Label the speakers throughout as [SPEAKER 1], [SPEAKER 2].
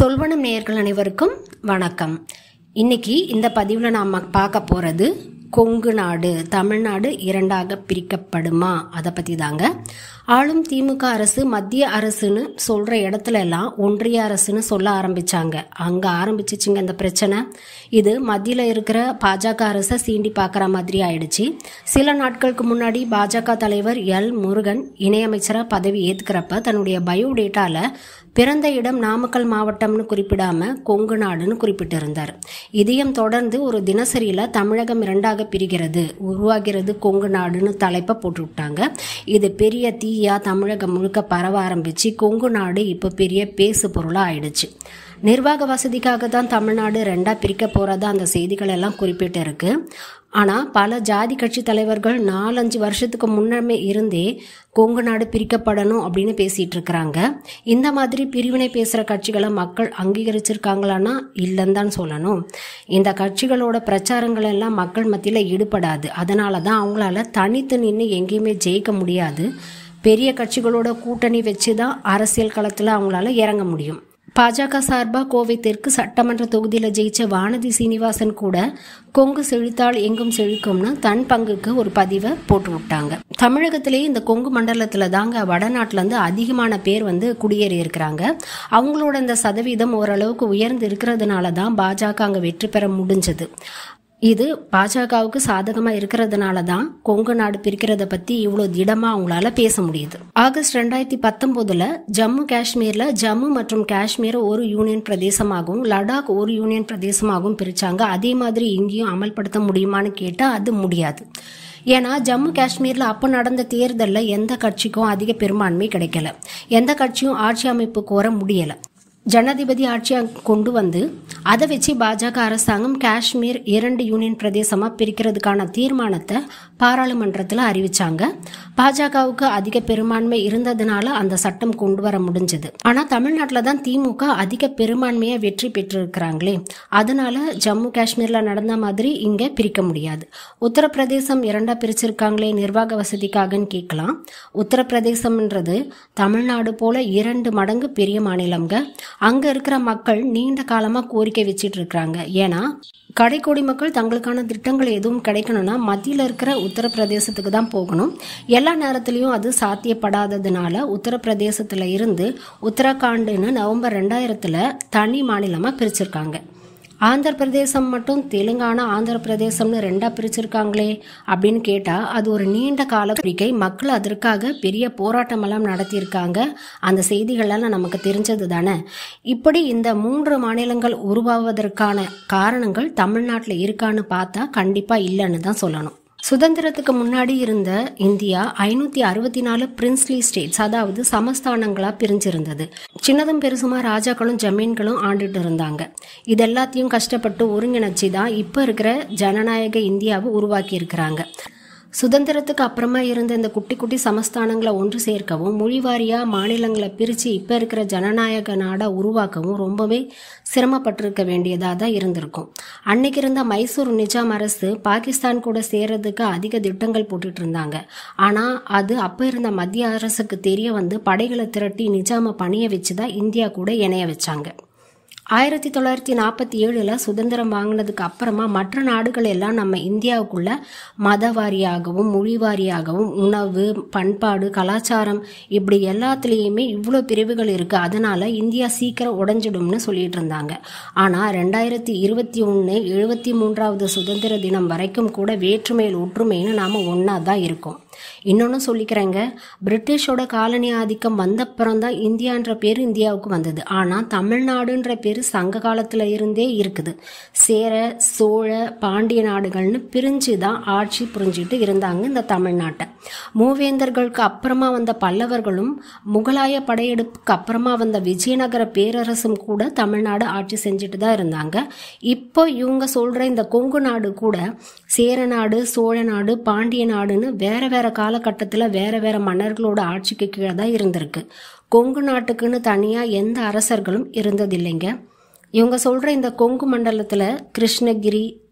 [SPEAKER 1] சொல்வனம் நேயர்கள் அனைவருக்கும் வணக்கம் இன்னைக்கு இந்த பதிவில் நாம் பார்க்க போகிறது கொங்கு நாடு தமிழ்நாடு இரண்டாக பிரிக்கப்படுமா அதை பற்றி தாங்க ஆளும் திமுக அரசு மத்திய அரசுன்னு சொல்கிற இடத்துல எல்லாம் ஒன்றிய அரசுன்னு சொல்ல ஆரம்பிச்சாங்க அங்கே ஆரம்பிச்சிச்சுங்க இந்த பிரச்சனை இது மத்தியில் இருக்கிற பாஜக அரசை சீண்டி பார்க்குற மாதிரி ஆயிடுச்சு சில நாட்களுக்கு முன்னாடி பாஜக தலைவர் எல் முருகன் இணையமைச்சராக பதவி ஏற்றுக்கிறப்ப தன்னுடைய பயோடேட்டாவில் பிறந்த இடம் நாமக்கல் மாவட்டம்னு குறிப்பிடாம கொங்கு நாடுன்னு குறிப்பிட்டிருந்தார் இதையும் தொடர்ந்து ஒரு தினசரியில தமிழகம் இரண்டாக பிரிகிறது உருவாகிறது கொங்கு நாடுன்னு தலைப்பை போட்டு விட்டாங்க இது பெரிய தீயா தமிழகம் முழுக்க பரவ ஆரம்பிச்சு கொங்கு நாடு இப்போ பெரிய பேசு பொருளா ஆயிடுச்சு நிர்வாக வசதிக்காக தான் தமிழ்நாடு ரெண்டா பிரிக்க போறதா அந்த செய்திகள் எல்லாம் குறிப்பிட்டு இருக்கு ஆனா பல ஜாதி கட்சி தலைவர்கள் நாலஞ்சு வருஷத்துக்கு முன்னமே இருந்தே கொங்கு நாடு பிரிக்கப்படணும் அப்படின்னு பேசிட்டு இருக்கிறாங்க இந்த மாதிரி பிரிவினை பேசுற கட்சிகளை மக்கள் அங்கீகரிச்சிருக்காங்களான்னா இல்லைன்னு தான் சொல்லணும் இந்த கட்சிகளோட பிரச்சாரங்கள் எல்லாம் மக்கள் மத்தியில் ஈடுபடாது அதனால தான் அவங்களால தனித்து நின்று எங்கேயுமே ஜெயிக்க முடியாது பெரிய கட்சிகளோட கூட்டணி வச்சு தான் அரசியல் களத்தில் அவங்களால இறங்க முடியும் பாஜக சார்பாக கோவை தெற்கு சட்டமன்ற தொகுதியில் ஜெயிச்ச வானதி சீனிவாசன் கூட கொங்கு செழித்தால் எங்கும் செழிக்கும்னு தன் பங்குக்கு ஒரு பதிவை போட்டு விட்டாங்க தமிழகத்திலேயே இந்த கொங்கு மண்டலத்தில் தாங்க வடநாட்டிலேருந்து அதிகமான பேர் வந்து குடியேறி இருக்கிறாங்க அவங்களோட இந்த சதவீதம் ஓரளவுக்கு உயர்ந்து இருக்கிறதுனால தான் பாஜக அங்கே வெற்றி பெற முடிஞ்சது இது பாஜகவுக்கு சாதகமாக இருக்கிறதுனால தான் கொங்கு நாடு பிரிக்கிறத பற்றி இவ்வளோ திடமாக அவங்களால பேச முடியுது ஆகஸ்ட் ரெண்டாயிரத்தி பத்தொம்போதில் ஜம்மு காஷ்மீரில் ஜம்மு மற்றும் காஷ்மீரை ஒரு யூனியன் பிரதேசமாகவும் லடாக் ஒரு யூனியன் பிரதேசமாகவும் பிரித்தாங்க அதே மாதிரி இங்கேயும் அமல்படுத்த முடியுமான்னு கேட்டால் அது முடியாது ஏன்னா ஜம்மு காஷ்மீரில் அப்போ நடந்த தேர்தலில் எந்த கட்சிக்கும் அதிக பெரும்பான்மை கிடைக்கல எந்த கட்சியும் ஆட்சி அமைப்பு கோர முடியலை ஜனாதிபதி ஆட்சியை கொண்டு வந்து அதை வச்சு பாஜக அரசாங்கம் காஷ்மீர் இரண்டு யூனியன் பிரதேசமாக பிரிக்கிறதுக்கான தீர்மானத்தை பாராளுமன்றத்தில் அறிவிச்சாங்க பாஜகவுக்கு அதிக பெரும்பான்மை இருந்ததுனால அந்த சட்டம் கொண்டு வர முடிஞ்சது ஆனால் தமிழ்நாட்டில் தான் திமுக அதிக பெரும்பான்மையை வெற்றி பெற்றிருக்கிறாங்களே அதனால ஜம்மு காஷ்மீரில் நடந்த மாதிரி இங்கே பிரிக்க முடியாது உத்தரப்பிரதேசம் இரண்டா பிரிச்சிருக்காங்களே நிர்வாக வசதிக்காகன்னு கேட்கலாம் உத்தரப்பிரதேசம்ன்றது தமிழ்நாடு போல இரண்டு மடங்கு பெரிய மாநிலம்ங்க அங்க இருக்கிற மக்கள் நீண்ட காலமா கோரிக்கை வச்சிட்டு இருக்கிறாங்க ஏன்னா கடைக்கோடி மக்கள் தங்களுக்கான திட்டங்கள் எதுவும் கிடைக்கணும்னா மத்தியில் இருக்கிற உத்தரப்பிரதேசத்துக்கு தான் போகணும் எல்லா நேரத்துலையும் அது சாத்தியப்படாததுனால உத்தரப்பிரதேசத்தில் இருந்து உத்தரகாண்டுன்னு நவம்பர் ரெண்டாயிரத்தில் தனி மாநிலமாக பிரிச்சிருக்காங்க ஆந்திர பிரதேசம் மட்டும் தெலுங்கானா ஆந்திர பிரதேசம்னு ரெண்டா பிரிச்சிருக்காங்களே அப்படின்னு கேட்டா அது ஒரு நீண்ட கால கோரிக்கை மக்கள் அதற்காக பெரிய போராட்டமெல்லாம் நடத்தியிருக்காங்க அந்த செய்திகள்லாம் நமக்கு தெரிஞ்சது தானே இப்படி இந்த மூன்று மாநிலங்கள் உருவாவதற்கான காரணங்கள் தமிழ்நாட்டில் இருக்கான்னு பார்த்தா கண்டிப்பா இல்லைன்னு தான் சொல்லணும் சுதந்திரத்துக்கு முன்னாடி இருந்த இந்தியா ஐநூத்தி அறுபத்தி நாலு பிரின்ஸ்லி ஸ்டேட்ஸ் அதாவது சமஸ்தானங்களா பிரிஞ்சிருந்தது சின்னதும் பெருசுமா ராஜாக்களும் ஜமீன்களும் ஆண்டுட்டு இருந்தாங்க இது எல்லாத்தையும் கஷ்டப்பட்டு ஒருங்கிணைச்சி தான் இப்போ இருக்கிற ஜனநாயக இந்தியாவை உருவாக்கி இருக்கிறாங்க சுதந்திரத்துக்கு அப்புறமா இருந்த இந்த குட்டி குட்டி சமஸ்தானங்களை ஒன்று சேர்க்கவும் மொழிவாரியாக மாநிலங்களை பிரித்து இப்போ இருக்கிற ஜனநாயக நாடாக உருவாக்கவும் ரொம்பவே சிரமப்பட்டிருக்க வேண்டியதாக தான் இருந்திருக்கும் அன்னைக்கு இருந்த மைசூர் நிஜாம் அரசு பாகிஸ்தான் கூட சேர்றதுக்கு அதிக திட்டங்கள் போட்டுட்டு இருந்தாங்க ஆனால் அது அப்போ இருந்த மத்திய அரசுக்கு தெரிய வந்து படைகளை திரட்டி நிஜாமை பணிய வச்சு தான் இந்தியா கூட இணைய வச்சாங்க ஆயிரத்தி தொள்ளாயிரத்தி நாற்பத்தி ஏழில் சுதந்திரம் வாங்கினதுக்கு அப்புறமா மற்ற நாடுகள் எல்லாம் நம்ம இந்தியாவுக்குள்ள மத வாரியாகவும் மொழி வாரியாகவும் உணவு பண்பாடு கலாச்சாரம் இப்படி எல்லாத்துலேயுமே இவ்வளோ பிரிவுகள் இருக்குது அதனால இந்தியா சீக்கிரம் உடஞ்சிடும்னு சொல்லிட்டு இருந்தாங்க ஆனால் ரெண்டாயிரத்தி இருபத்தி ஒன்று எழுபத்தி மூன்றாவது சுதந்திர தினம் வரைக்கும் கூட வேற்றுமையில் ஒற்றுமைன்னு நாம் ஒன்றா தான் இருக்கோம் இன்னொன்று சொல்லிக்கிறேங்க பிரிட்டிஷோட காலனி ஆதிக்கம் வந்தப்புறம் தான் இந்தியான்ற பேர் இந்தியாவுக்கு வந்தது ஆனால் தமிழ்நாடுன்ற பேர் சங்க காலத்தில் இருந்தே இருக்குது சேர சோழ பாண்டிய நாடுகள்னு பிரிஞ்சு தான் ஆட்சி புரிஞ்சுட்டு இருந்தாங்க இந்த தமிழ்நாட்டை மூவேந்தர்களுக்கு அப்புறமா வந்த பல்லவர்களும் முகலாய படையெடுப்புக்கு அப்புறமா வந்த விஜயநகர பேரரசும் கூட தமிழ்நாடு ஆட்சி செஞ்சுட்டு தான் இருந்தாங்க இப்போ இவங்க சொல்கிற இந்த கொங்கு நாடு கூட சேர நாடு சோழ நாடு பாண்டிய நாடுன்னு வேற வேற காலகட்டத்தில் வேற வேற மன்னர்களோட ஆட்சிக்கு கீழே தான் இருந்திருக்கு கொங்கு நாட்டுக்குன்னு தனியாக எந்த அரசர்களும் இருந்ததில்லைங்க இவங்க சொல்கிற இந்த கொங்கு மண்டலத்தில் கிருஷ்ணகிரி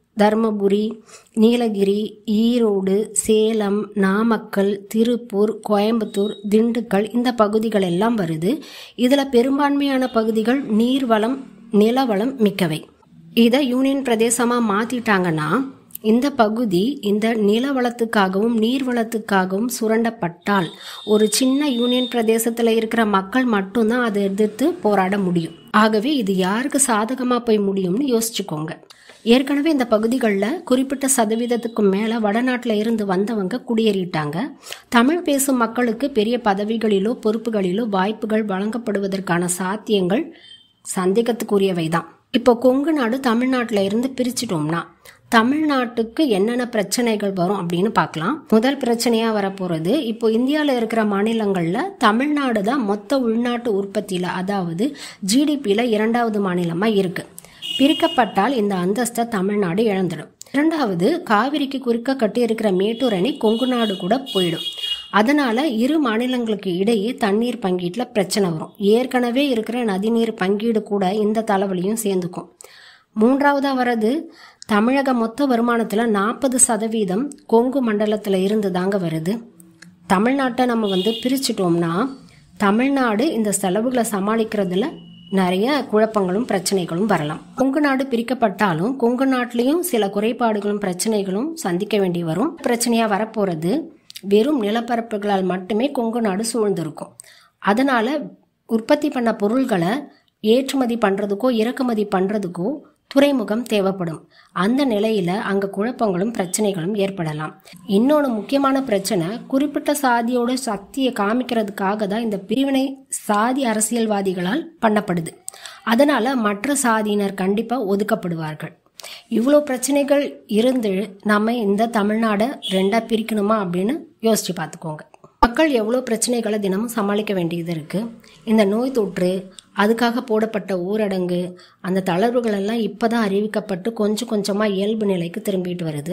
[SPEAKER 1] தருமபுரி நீலகிரி ஈரோடு சேலம் நாமக்கல் திருப்பூர் கோயம்புத்தூர் திண்டுக்கல் இந்த பகுதிகள் எல்லாம் வருது இதில் பெரும்பான்மையான பகுதிகள் நீர்வளம் நிலவளம் மிக்கவை இதை யூனியன் பிரதேசமாக மாற்றிட்டாங்கன்னா இந்த பகுதி இந்த நிலவளத்துக்காகவும் நீர்வளத்துக்காகவும் சுரண்டப்பட்டால் ஒரு சின்ன யூனியன் பிரதேசத்தில் இருக்கிற மக்கள் மட்டும்தான் அதை எதிர்த்து போராட முடியும் ஆகவே இது யாருக்கு சாதகமாக போய் முடியும்னு யோசிச்சுக்கோங்க ஏற்கனவே இந்த பகுதிகளில் குறிப்பிட்ட சதவீதத்துக்கு மேலே வடநாட்டில் இருந்து வந்தவங்க குடியேறிட்டாங்க தமிழ் பேசும் மக்களுக்கு பெரிய பதவிகளிலோ பொறுப்புகளிலோ வாய்ப்புகள் வழங்கப்படுவதற்கான சாத்தியங்கள் சந்தேகத்துக்குரியவை தான் இப்போ கொங்கு நாடு தமிழ்நாட்டில் இருந்து பிரிச்சிட்டோம்னா தமிழ்நாட்டுக்கு என்னென்ன பிரச்சனைகள் வரும் அப்படின்னு பார்க்கலாம் முதல் பிரச்சனையாக வரப்போகிறது இப்போ இந்தியாவில் இருக்கிற மாநிலங்களில் தமிழ்நாடு தான் மொத்த உள்நாட்டு உற்பத்தியில் அதாவது ஜிடிபியில் இரண்டாவது மாநிலமாக இருக்கு பிரிக்கப்பட்டால் இந்த அந்தஸ்தை தமிழ்நாடு இழந்துடும் இரண்டாவது காவிரிக்கு குறுக்க கட்டி இருக்கிற மேட்டூர் அணை கொங்கு நாடு கூட போயிடும் அதனால இரு மாநிலங்களுக்கு இடையே தண்ணீர் பங்கீட்டில் பிரச்சனை வரும் ஏற்கனவே இருக்கிற நதிநீர் பங்கீடு கூட இந்த தலைவலியும் சேர்ந்துக்கும் மூன்றாவதாக வர்றது தமிழக மொத்த வருமானத்தில் நாற்பது சதவீதம் கொங்கு மண்டலத்தில் இருந்து தாங்க வருது தமிழ்நாட்டை நம்ம வந்து பிரிச்சிட்டோம்னா தமிழ்நாடு இந்த செலவுகளை சமாளிக்கிறதுல நிறைய குழப்பங்களும் பிரச்சனைகளும் வரலாம் கொங்கு நாடு பிரிக்கப்பட்டாலும் கொங்கு நாட்டிலையும் சில குறைபாடுகளும் பிரச்சனைகளும் சந்திக்க வேண்டி வரும் பிரச்சனையாக வரப்போகிறது வெறும் நிலப்பரப்புகளால் மட்டுமே கொங்கு நாடு சூழ்ந்திருக்கும் அதனால உற்பத்தி பண்ண பொருள்களை ஏற்றுமதி பண்ணுறதுக்கோ இறக்குமதி பண்ணுறதுக்கோ துறைமுகம் தேவைப்படும் அந்த நிலையில அங்க குழப்பங்களும் பிரச்சனைகளும் ஏற்படலாம் இன்னொன்று முக்கியமான பிரச்சனை குறிப்பிட்ட சாதியோட சக்தியை காமிக்கிறதுக்காக தான் இந்த பிரிவினை சாதி அரசியல்வாதிகளால் பண்ணப்படுது அதனால மற்ற சாதியினர் கண்டிப்பா ஒதுக்கப்படுவார்கள் இவ்வளோ பிரச்சனைகள் இருந்து நம்ம இந்த தமிழ்நாடை ரெண்டா பிரிக்கணுமா அப்படின்னு யோசிச்சு பார்த்துக்கோங்க மக்கள் எவ்வளோ பிரச்சனைகளை தினமும் சமாளிக்க வேண்டியது இருக்குது இந்த நோய் தொற்று அதுக்காக போடப்பட்ட ஊரடங்கு அந்த தளர்வுகள் எல்லாம் இப்போ தான் அறிவிக்கப்பட்டு கொஞ்சம் கொஞ்சமாக இயல்பு நிலைக்கு திரும்பிட்டு வருது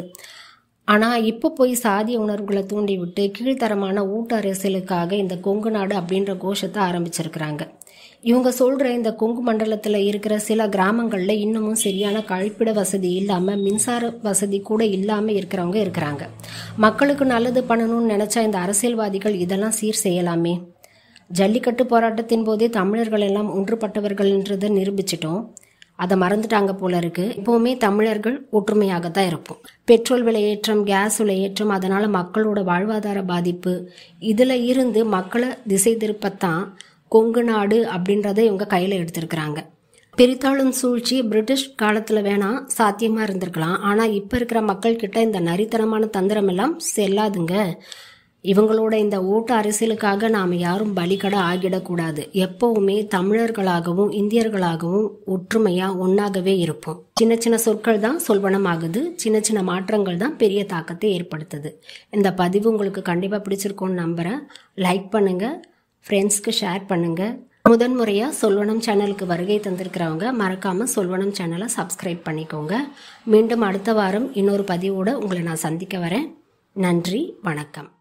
[SPEAKER 1] ஆனால் இப்போ போய் சாதிய உணர்வுகளை தூண்டி விட்டு கீழ்த்தரமான ஊட்ட அரசியலுக்காக இந்த கொங்கு நாடு அப்படின்ற கோஷத்தை ஆரம்பிச்சிருக்கிறாங்க இவங்க சொல்கிற இந்த கொங்கு மண்டலத்தில் இருக்கிற சில கிராமங்களில் இன்னமும் சரியான கழிப்பிட வசதி இல்லாமல் மின்சார வசதி கூட இல்லாமல் இருக்கிறவங்க இருக்கிறாங்க மக்களுக்கு நல்லது பண்ணணும்னு நினச்சா இந்த அரசியல்வாதிகள் இதெல்லாம் சீர் செய்யலாமே ஜல்லிக்கட்டு போராட்டத்தின் போதே தமிழர்கள் எல்லாம் ஒன்றுபட்டவர்கள்ன்றதை நிரூபிச்சிட்டோம் அதை மறந்துட்டாங்க போல இருக்கு எப்பவுமே தமிழர்கள் ஒற்றுமையாக தான் இருப்போம் பெட்ரோல் விலையேற்றம் கேஸ் விலையேற்றம் அதனால மக்களோட வாழ்வாதார பாதிப்பு இதுல இருந்து மக்களை திசை திருப்பத்தான் கொங்கு நாடு அப்படின்றத இவங்க கையில எடுத்திருக்கிறாங்க பிரித்தாளும் சூழ்ச்சி பிரிட்டிஷ் காலத்துல வேணா சாத்தியமா இருந்திருக்கலாம் ஆனா இப்ப இருக்கிற மக்கள் கிட்ட இந்த நரித்தனமான தந்திரம் எல்லாம் செல்லாதுங்க இவங்களோட இந்த ஓட்டு அரசியலுக்காக நாம் யாரும் பலிகடை ஆகிடக்கூடாது எப்பவுமே தமிழர்களாகவும் இந்தியர்களாகவும் ஒற்றுமையாக ஒன்றாகவே இருப்போம் சின்ன சின்ன சொற்கள் தான் சொல்வனம் ஆகுது சின்ன சின்ன மாற்றங்கள் தான் பெரிய தாக்கத்தை ஏற்படுத்துது இந்த பதிவு உங்களுக்கு கண்டிப்பாக பிடிச்சிருக்கோன்னு நம்புகிறேன் லைக் பண்ணுங்கள் ஃப்ரெண்ட்ஸ்க்கு ஷேர் பண்ணுங்கள் முதன்முறையாக சொல்வனம் சேனலுக்கு வருகை தந்திருக்கிறவங்க மறக்காமல் சொல்வனம் சேனலை சப்ஸ்கிரைப் பண்ணிக்கோங்க மீண்டும் அடுத்த வாரம் இன்னொரு பதிவோடு உங்களை நான் சந்திக்க வரேன் நன்றி வணக்கம்